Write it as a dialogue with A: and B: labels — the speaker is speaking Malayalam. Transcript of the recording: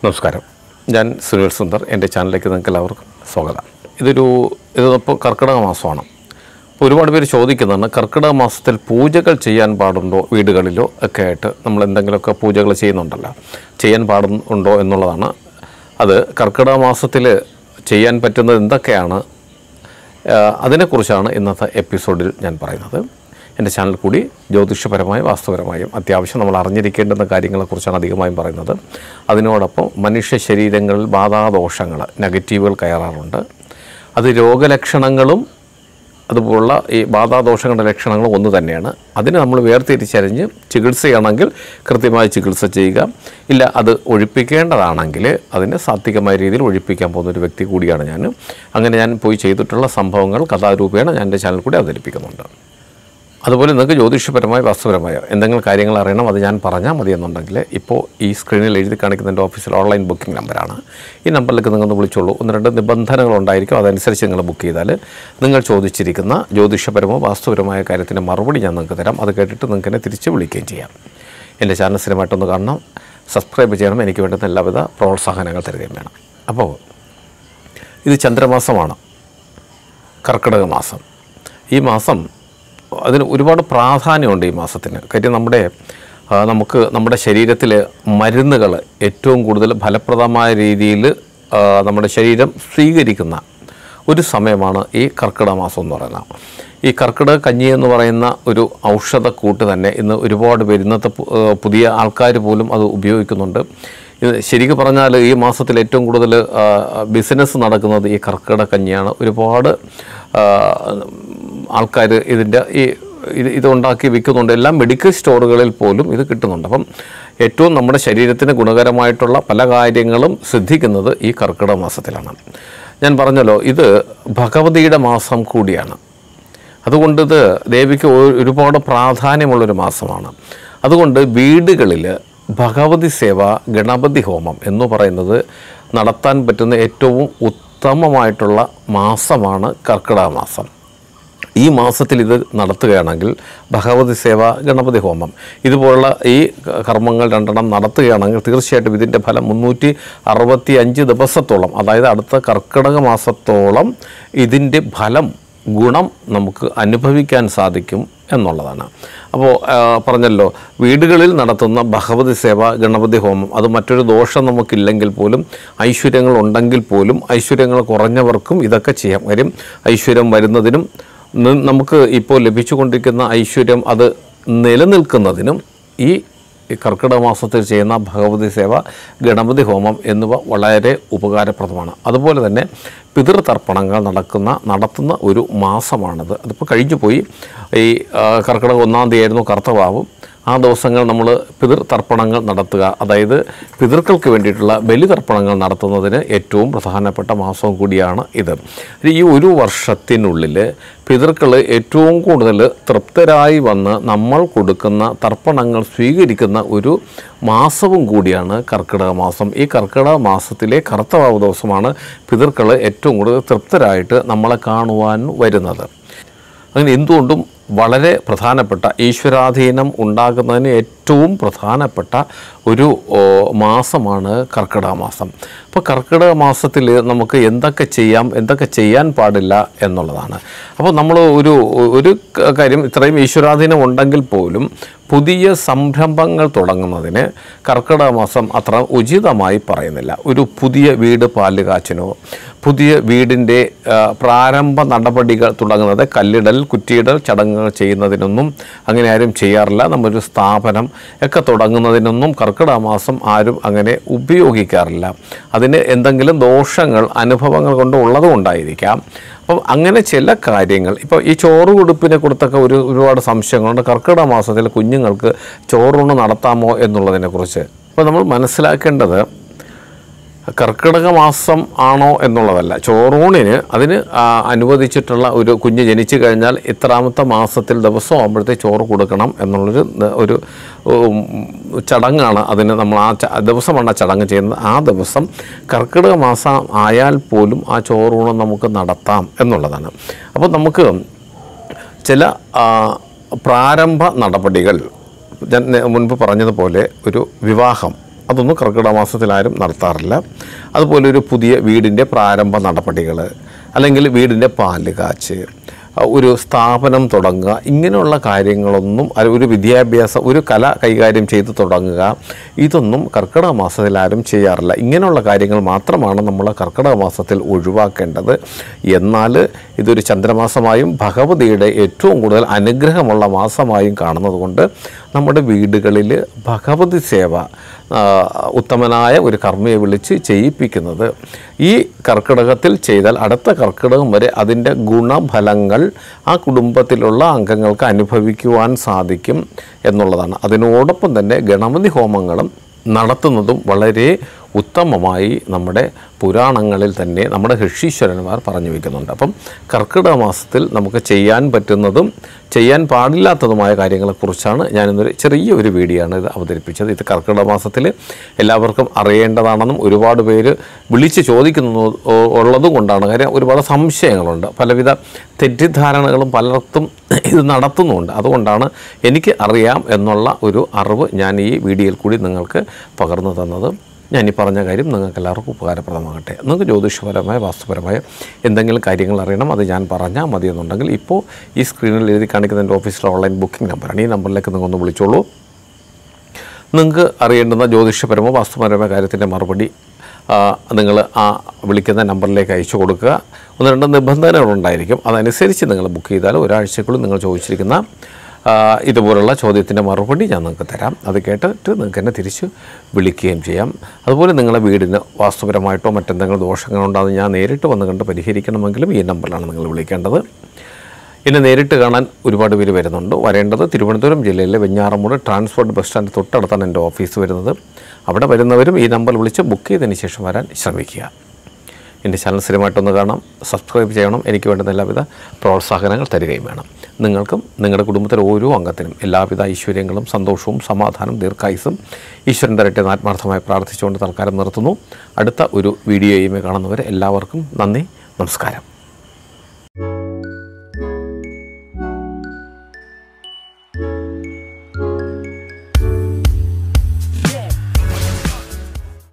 A: നമസ്കാരം ഞാൻ സുനിൽ സുന്ദർ എൻ്റെ ചാനലിലേക്ക് നിങ്ങൾക്ക് എല്ലാവർക്കും സ്വാഗതം ഇതൊരു ഇതിപ്പോൾ കർക്കിടക മാസമാണ് അപ്പോൾ ഒരുപാട് പേര് ചോദിക്കുന്നതാണ് കർക്കിടക മാസത്തിൽ പൂജകൾ ചെയ്യാൻ പാടുണ്ടോ വീടുകളിലോ ഒക്കെ ആയിട്ട് നമ്മൾ എന്തെങ്കിലുമൊക്കെ പൂജകൾ ചെയ്യുന്നുണ്ടല്ലോ ചെയ്യാൻ പാടുണ്ടോ എന്നുള്ളതാണ് അത് കർക്കിടക മാസത്തിൽ ചെയ്യാൻ പറ്റുന്നത് എന്തൊക്കെയാണ് ആ, അതിനെക്കുറിച്ചാണ് ഇന്നത്തെ എപ്പിസോഡിൽ ഞാൻ പറയുന്നത് എൻ്റെ ചാനൽ കൂടി ജ്യോതിഷപരമായും വാസ്തുപരമായും അത്യാവശ്യം നമ്മൾ അറിഞ്ഞിരിക്കേണ്ടുന്ന കാര്യങ്ങളെക്കുറിച്ചാണ് അധികമായും പറയുന്നത് അതിനോടൊപ്പം മനുഷ്യ ശരീരങ്ങളിൽ ബാധാദോഷങ്ങൾ നെഗറ്റീവുകൾ കയറാറുണ്ട് അത് രോഗലക്ഷണങ്ങളും അതുപോലുള്ള ഈ ബാധാദോഷങ്ങളുടെ ലക്ഷണങ്ങളും ഒന്ന് തന്നെയാണ് അതിന് നമ്മൾ വേർതിരിച്ചറിഞ്ഞ് ചികിത്സയാണെങ്കിൽ കൃത്യമായ ചികിത്സ ചെയ്യുക ഇല്ല അത് ഒഴിപ്പിക്കേണ്ടതാണെങ്കിൽ അതിനെ സാത്വികമായ രീതിയിൽ ഒഴിപ്പിക്കാൻ പോകുന്ന ഒരു വ്യക്തി കൂടിയാണ് ഞാൻ അങ്ങനെ ഞാൻ പോയി ചെയ്തിട്ടുള്ള സംഭവങ്ങൾ കഥാരൂപേണ ഞാൻ എൻ്റെ ചാനൽ കൂടി അവതരിപ്പിക്കുന്നുണ്ട് അതുപോലെ നിങ്ങൾക്ക് ജ്യോതിഷപരമായ വാസ്തുപരമായ എന്തെങ്കിലും കാര്യങ്ങൾ അറിയണം അത് ഞാൻ പറഞ്ഞാൽ മതി എന്നുണ്ടെങ്കിൽ ഇപ്പോൾ ഈ സ്ക്രീനിൽ എഴുതി കാണിക്കുന്ന എൻ്റെ ഓഫീസിൽ ഓൺലൈൻ ബുക്കിംഗ് നമ്പറാണ് ഈ നമ്പറിലേക്ക് നിങ്ങളൊന്ന് വിളിച്ചോളൂ ഒന്ന് രണ്ട് നിബന്ധനകളുണ്ടായിരിക്കും അതനുസരിച്ച് നിങ്ങൾ ബുക്ക് ചെയ്താൽ നിങ്ങൾ ചോദിച്ചിരിക്കുന്ന ജ്യോതിഷപരമോ വാസ്തുപരമായ കാര്യത്തിൻ്റെ മറുപടി ഞാൻ നിങ്ങൾക്ക് തരാം അത് കേട്ടിട്ട് നിങ്ങൾക്ക് എന്നെ തിരിച്ച് വിളിക്കുകയും ചെയ്യാം എൻ്റെ ചാനൽ സ്ഥിരമായിട്ടൊന്ന് കാണണം സബ്സ്ക്രൈബ് ചെയ്യണം എനിക്ക് വേണ്ടുന്ന എല്ലാവിധ പ്രോത്സാഹനങ്ങൾ തരികയും വേണം അപ്പോൾ ഇത് ചന്ദ്രമാസമാണ് കർക്കിടക മാസം ഈ മാസം അതിന് ഒരുപാട് പ്രാധാന്യമുണ്ട് ഈ മാസത്തിന് കാര്യം നമ്മുടെ ആ, നമുക്ക് നമ്മുടെ ശരീരത്തിൽ മരുന്നുകൾ ഏറ്റവും കൂടുതൽ ഫലപ്രദമായ രീതിയിൽ ആ, നമ്മുടെ ശരീരം സ്വീകരിക്കുന്ന ഒരു സമയമാണ് ഈ കർക്കിടക മാസം എന്ന് പറയുന്നത് ഈ കർക്കിടക കഞ്ഞി എന്ന് പറയുന്ന ഒരു ഔഷധക്കൂട്ട് തന്നെ ഇന്ന് ഒരുപാട് പേര് ഇന്നത്തെ പു- ആ, പുതിയ ആൾക്കാർ പോലും അത് ഉപയോഗിക്കുന്നുണ്ട് ഇത് ശരിക്കും പറഞ്ഞാൽ ഈ മാസത്തിൽ ഏറ്റവും കൂടുതൽ ബിസിനസ് നടക്കുന്നത് ഈ കർക്കിടക കഞ്ഞിയാണ് ഒരുപാട് ആൾക്കാർ ഇതിൻ്റെ ഈ ഇത് ഇതുണ്ടാക്കി വിൽക്കുന്നുണ്ട് എല്ലാം മെഡിക്കൽ സ്റ്റോറുകളിൽ പോലും ഇത് കിട്ടുന്നുണ്ട് അപ്പം ഏറ്റവും നമ്മുടെ ശരീരത്തിന് ഗുണകരമായിട്ടുള്ള പല കാര്യങ്ങളും സിദ്ധിക്കുന്നത് ഈ കർക്കിടക മാസത്തിലാണ് ഞാൻ പറഞ്ഞല്ലോ ഇത് ഭഗവതിയുടെ മാസം കൂടിയാണ് അതുകൊണ്ട് ഇത് ദേവിക്ക് ഒരു- ഒരുപാട് പ്രാധാന്യമുള്ളൊരു മാസമാണ് അതുകൊണ്ട് വീടുകളിൽ ഭഗവതി സേവ ഗണപതി ഹോമം എന്ന് പറയുന്നത് നടത്താൻ പറ്റുന്ന ഏറ്റവും ഉത്തമമായിട്ടുള്ള മാസമാണ് കർക്കിടക മാസം ഈ മാസത്തിൽ ഇത് നടത്തുകയാണെങ്കിൽ ഭഗവതി സേവ ഗണപതി ഹോമം ഇതുപോലുള്ള ഈ കർമ്മങ്ങൾ രണ്ടെണ്ണം നടത്തുകയാണെങ്കിൽ തീർച്ചയായിട്ടും ഇതിൻ്റെ ഫലം മുന്നൂറ്റി അറുപത്തി അഞ്ച് ദിവസത്തോളം അതായത് അടുത്ത കർക്കിടക മാസത്തോളം ഇതിൻ്റെ ഫലം ഗുണം നമുക്ക് അനുഭവിക്കാൻ സാധിക്കും എന്നുള്ളതാണ് അപ്പോൾ ആ, പറഞ്ഞല്ലോ വീടുകളിൽ നടത്തുന്ന ഭഗവതി സേവ ഗണപതി ഹോമം അത് മറ്റൊരു ദോഷം നമുക്കില്ലെങ്കിൽ പോലും ഐശ്വര്യങ്ങൾ ഉണ്ടെങ്കിൽ പോലും ഐശ്വര്യങ്ങൾ കുറഞ്ഞവർക്കും ഇതൊക്കെ ചെയ്യാം കാര്യം ഐശ്വര്യം വരുന്നതിനും ന- നമുക്ക് ഇപ്പോൾ ലഭിച്ചുകൊണ്ടിരിക്കുന്ന ഐശ്വര്യം അത് നിലനിൽക്കുന്നതിനും ഈ ഈ കർക്കിടക മാസത്തിൽ ചെയ്യുന്ന ഭഗവതി സേവ ഗണപതി ഹോമം എന്നിവ വളരെ ഉപകാരപ്രദമാണ് അതുപോലെ തന്നെ പിതൃതർപ്പണങ്ങൾ നടക്കുന്ന നടത്തുന്ന ഒരു മാസമാണത് അതിപ്പോൾ കഴിഞ്ഞു പോയി ഈ ആ, കർക്കിടക ഒന്നാം തീയതി ആയിരുന്നു കർത്തവാവും ആ ദിവസങ്ങൾ നമ്മൾ പിതൃതർപ്പണങ്ങൾ നടത്തുക അതായത് പിതൃക്കൾക്ക് വേണ്ടിയിട്ടുള്ള ബലിതർപ്പണങ്ങൾ നടത്തുന്നതിന് ഏറ്റവും പ്രധാനപ്പെട്ട മാസവും കൂടിയാണ് ഇത് ഈ ഒരു വർഷത്തിനുള്ളിൽ പിതൃക്കൾ ഏറ്റവും കൂടുതൽ തൃപ്തരായി വന്ന് നമ്മൾ കൊടുക്കുന്ന തർപ്പണങ്ങൾ സ്വീകരിക്കുന്ന ഒരു മാസവും കൂടിയാണ് കർക്കിടക മാസം ഈ കർക്കിടക മാസത്തിലെ കർത്തവാവ് ദിവസമാണ് പിതൃക്കൾ ഏറ്റവും കൂടുതൽ തൃപ്തരായിട്ട് നമ്മളെ കാണുവാൻ വരുന്നത് അങ്ങനെ എന്തുകൊണ്ടും വളരെ പ്രധാനപ്പെട്ട ഈശ്വരാധീനം ഉണ്ടാകുന്നതിന് ഏറ്റവും പ്രധാനപ്പെട്ട ഒരു ഓ, മാസമാണ് കർക്കിടക മാസം അപ്പോൾ കർക്കിടക മാസത്തിൽ നമുക്ക് എന്തൊക്കെ ചെയ്യാം എന്തൊക്കെ ചെയ്യാൻ പാടില്ല എന്നുള്ളതാണ് അപ്പോൾ നമ്മൾ ഒരു ഒരു ക- കാര്യം ഇത്രയും ഈശ്വരാധീനം ഉണ്ടെങ്കിൽ പോലും പുതിയ സംരംഭങ്ങൾ തുടങ്ങുന്നതിന് കർക്കിടക മാസം അത്ര ഉചിതമായി പറയുന്നില്ല ഒരു പുതിയ വീട് പാലുകാച്ചിനോ പുതിയ വീടിൻ്റെ ആ, പ്രാരംഭ നടപടികൾ തുടങ്ങുന്നത് കല്ലിടൽ കുറ്റിയിടൽ ചടങ്ങുകൾ ചെയ്യുന്നതിനൊന്നും അങ്ങനെ ആരും ചെയ്യാറില്ല നമ്മളൊരു സ്ഥാപനം ഒക്കെ തുടങ്ങുന്നതിനൊന്നും കർക്കിടക മാസം ആരും അങ്ങനെ ഉപയോഗിക്കാറില്ല അതിന് എന്തെങ്കിലും ദോഷങ്ങൾ അനുഭവങ്ങൾ കൊണ്ട് ഉള്ളതും ഉണ്ടായിരിക്കാം അപ്പം അങ്ങനെ ചില കാര്യങ്ങൾ ഇപ്പോൾ ഈ ചോറ് കൊടുപ്പിനെ കുറിച്ചൊക്കെ ഒരു ഒരുപാട് സംശയങ്ങളുണ്ട് കർക്കിടക മാസത്തിൽ കുഞ്ഞുങ്ങൾക്ക് ചോറൂണ് നടത്താമോ എന്നുള്ളതിനെക്കുറിച്ച് അപ്പോൾ നമ്മൾ മനസ്സിലാക്കേണ്ടത് കർക്കിടക മാസം ആണോ എന്നുള്ളതല്ല ചോറൂണിന് അതിന് ആ, അനുവദിച്ചിട്ടുള്ള ഒരു കുഞ്ഞ് ജനിച്ചു കഴിഞ്ഞാൽ ഇത്രാമത്തെ മാസത്തിൽ ദിവസം ആകുമ്പോഴത്തെ ചോറ് കൊടുക്കണം എന്നുള്ളൊരു ന- ഒരു ഉം, ചടങ്ങാണ് അതിന് നമ്മൾ ആ ച- ദിവസമാണ് ആ ചടങ്ങ് ചെയ്യുന്നത് ആ ദിവസം കർക്കിടക മാസം ആയാൽ പോലും ആ ചോറൂണ് നമുക്ക് നടത്താം എന്നുള്ളതാണ് അപ്പോൾ നമുക്ക് ചില ആ, പ്രാരംഭ നടപടികൾ ഞാൻ നേ- മുൻപ് പറഞ്ഞതുപോലെ ഒരു വിവാഹം അതൊന്നും കർക്കിടക മാസത്തിൽ ആരും നടത്താറില്ല അതുപോലെ ഒരു പുതിയ വീടിൻ്റെ പ്രാരംഭ നടപടികൾ അല്ലെങ്കിൽ വീടിൻ്റെ പാല് കാച്ച് ഒരു സ്ഥാപനം തുടങ്ങുക ഇങ്ങനെയുള്ള കാര്യങ്ങളൊന്നും അല്ല ഒരു വിദ്യാഭ്യാസം ഒരു കല കൈകാര്യം ചെയ്ത് തുടങ്ങുക ഇതൊന്നും കർക്കിടക മാസത്തിൽ ആരും ചെയ്യാറില്ല ഇങ്ങനെയുള്ള കാര്യങ്ങൾ മാത്രമാണ് നമ്മൾ കർക്കിടക മാസത്തിൽ ഒഴിവാക്കേണ്ടത് എന്നാൽ ഇതൊരു ചന്ദ്രമാസമായും ഭഗവതിയുടെ ഏറ്റവും കൂടുതൽ അനുഗ്രഹമുള്ള മാസമായും കാണുന്നതുകൊണ്ട് നമ്മുടെ വീടുകളിൽ ഭഗവതി സേവ ആ, ഉത്തമനായ ഒരു കർമ്മയെ വിളിച്ച് ചെയ്യിപ്പിക്കുന്നത് ഈ കർക്കിടകത്തിൽ ചെയ്താൽ അടുത്ത കർക്കിടകം വരെ അതിൻ്റെ ഗുണഫലങ്ങൾ ആ കുടുംബത്തിലുള്ള അംഗങ്ങൾക്ക് അനുഭവിക്കുവാൻ സാധിക്കും എന്നുള്ളതാണ് അതിനോടൊപ്പം തന്നെ ഗണപതി ഹോമങ്ങളും നടത്തുന്നതും വളരെ ഉത്തമമായി നമ്മുടെ പുരാണങ്ങളിൽ തന്നെ നമ്മുടെ ഋഷീശ്വരന്മാർ പറഞ്ഞു വയ്ക്കുന്നുണ്ട് അപ്പം കർക്കിടക മാസത്തിൽ നമുക്ക് ചെയ്യാൻ പറ്റുന്നതും ചെയ്യാൻ പാടില്ലാത്തതുമായ കാര്യങ്ങളെക്കുറിച്ചാണ് ഞാനിന്നൊരു ചെറിയ ഒരു വീഡിയോ ആണ് ഇത് അവതരിപ്പിച്ചത് ഇത് കർക്കിടക മാസത്തിൽ എല്ലാവർക്കും അറിയേണ്ടതാണെന്നും ഒരുപാട് പേര് വിളിച്ച് ചോദിക്കുന്നു ഉള്ളതും കൊണ്ടാണ് കാര്യം ഒരുപാട് സംശയങ്ങളുണ്ട് പലവിധ തെറ്റിദ്ധാരണകളും പലർക്കും ഇത് നടത്തുന്നുമുണ്ട് അതുകൊണ്ടാണ് എനിക്ക് അറിയാം എന്നുള്ള ഒരു അറിവ് ഞാൻ ഈ വീഡിയോയിൽ കൂടി നിങ്ങൾക്ക് പകർന്നു തന്നത് ഞാൻ ഈ പറഞ്ഞ കാര്യം നിങ്ങൾക്ക് എല്ലാവർക്കും ഉപകാരപ്രദമാകട്ടെ നിങ്ങൾക്ക് ജ്യോതിഷപരമായ വാസ്തുപരമായ എന്തെങ്കിലും കാര്യങ്ങൾ അറിയണം അത് ഞാൻ പറഞ്ഞാൽ മതി എന്നുണ്ടെങ്കിൽ ഇപ്പോൾ ഈ സ്ക്രീനിൽ എഴുതി കാണിക്കുന്ന എൻ്റെ ഓഫീസിലെ ഓൺലൈൻ ബുക്കിംഗ് നമ്പറാണ് ഈ നമ്പറിലേക്ക് നിങ്ങൾ ഒന്ന് വിളിച്ചോളൂ നിങ്ങൾക്ക് അറിയേണ്ടുന്ന ജ്യോതിഷപരമോ വാസ്തുപരമോ കാര്യത്തിൻ്റെ മറുപടി നിങ്ങൾ ആ വിളിക്കുന്ന നമ്പറിലേക്ക് അയച്ചു കൊടുക്കുക ഒന്ന് രണ്ട് നിബന്ധനകളുണ്ടായിരിക്കും അതനുസരിച്ച് നിങ്ങൾ ബുക്ക് ചെയ്താൽ ഒരാഴ്ചക്കുള്ളിൽ നിങ്ങൾ ചോദിച്ചിരിക്കുന്ന ആ, ഇതുപോലുള്ള ചോദ്യത്തിൻ്റെ മറുപടി ഞാൻ നിങ്ങൾക്ക് തരാം അത് കേട്ടിട്ട് നിങ്ങൾക്ക് എന്നെ തിരിച്ച് വിളിക്കുകയും ചെയ്യാം അതുപോലെ നിങ്ങളുടെ വീടിന് വാസ്തുപരമായിട്ടോ മറ്റെന്തെങ്കിലും ദോഷങ്ങളുണ്ടോ അത് ഞാൻ നേരിട്ട് വന്ന് കണ്ട് പരിഹരിക്കണമെങ്കിലും ഈ നമ്പറിലാണ് നിങ്ങൾ വിളിക്കേണ്ടത് എന്നെ നേരിട്ട് കാണാൻ ഒരുപാട് പേര് വരുന്നുണ്ട് വരേണ്ടത് തിരുവനന്തപുരം ജില്ലയിലെ വെഞ്ഞാറമൂട് ട്രാൻസ്പോർട്ട് ബസ് സ്റ്റാൻഡ് തൊട്ടടുത്താണ് എൻ്റെ ഓഫീസ് വരുന്നത് അവിടെ വരുന്നവരും ഈ നമ്പർ വിളിച്ച് ബുക്ക് ചെയ്തതിന് ശേഷം വരാൻ ശ്രമിക്കുക എൻ്റെ ചാനൽ സ്ഥിരമായിട്ടൊന്ന് കാണാം സബ്സ്ക്രൈബ് ചെയ്യണം എനിക്ക് വേണ്ടുന്ന എല്ലാവിധ പ്രോത്സാഹനങ്ങൾ തരികയും വേണം നിങ്ങൾക്കും നിങ്ങളുടെ കുടുംബത്തിലെ ഓരോ അംഗത്തിനും എല്ലാവിധ ഐശ്വര്യങ്ങളും സന്തോഷവും സമാധാനം ദീർഘായുസും ഈശ്വരൻ തരട്ടെ എന്ന് ആത്മാർത്ഥമായി പ്രാർത്ഥിച്ചുകൊണ്ട് തൽക്കാലം നിർത്തുന്നു അടുത്ത ഒരു വീഡിയോയുമേ കാണുന്നവരെ എല്ലാവർക്കും നന്ദി നമസ്കാരം